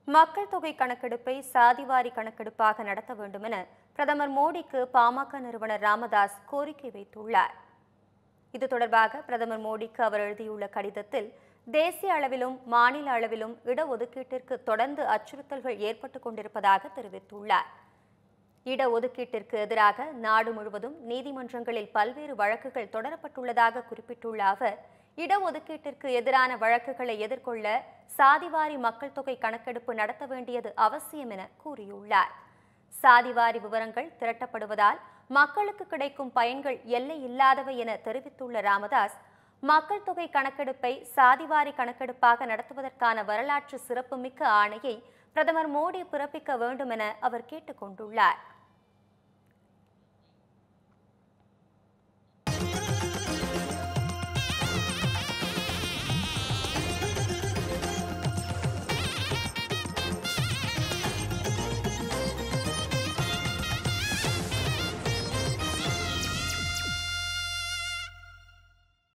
மக்கள் தொகை கணக்கெடுப்பை சாதிவாரி கணக்கெடுப்பாக நடத்த வேண்டும் என பிரதமர் மோடிக்கு பாமக நிறுவனர் ராமதாஸ் கோரிக்கை வைத்துள்ளார் இது தொடர்பாக பிரதமர் மோடிக்கு அவர் எழுதியுள்ள கடிதத்தில் தேசிய அளவிலும் மாநில அளவிலும் இடஒதுக்கீட்டிற்கு தொடர்ந்து அச்சுறுத்தல்கள் ஏற்பட்டுக் கொண்டிருப்பதாக தெரிவித்துள்ளார் இடஒதுக்கீட்டிற்கு எதிராக நாடு முழுவதும் நீதிமன்றங்களில் பல்வேறு வழக்குகள் தொடரப்பட்டுள்ளதாக குறிப்பிட்டுள்ள அவர் இடஒதுக்கீட்டிற்கு எதிரான வழக்குகளை எதிர்கொள்ள சாதிவாரி மக்கள் தொகை கணக்கெடுப்பு நடத்த வேண்டியது அவசியம் என கூறியுள்ளார் சாதிவாரி விவரங்கள் திரட்டப்படுவதால் மக்களுக்கு கிடைக்கும் பயன்கள் எல்லை இல்லாதவை என தெரிவித்துள்ள ராமதாஸ் மக்கள் தொகை கணக்கெடுப்பை சாதிவாரி கணக்கெடுப்பாக நடத்துவதற்கான வரலாற்று சிறப்புமிக்க ஆணையை பிரதமர் மோடி பிறப்பிக்க வேண்டும் என அவர் கேட்டுக்கொண்டுள்ளார்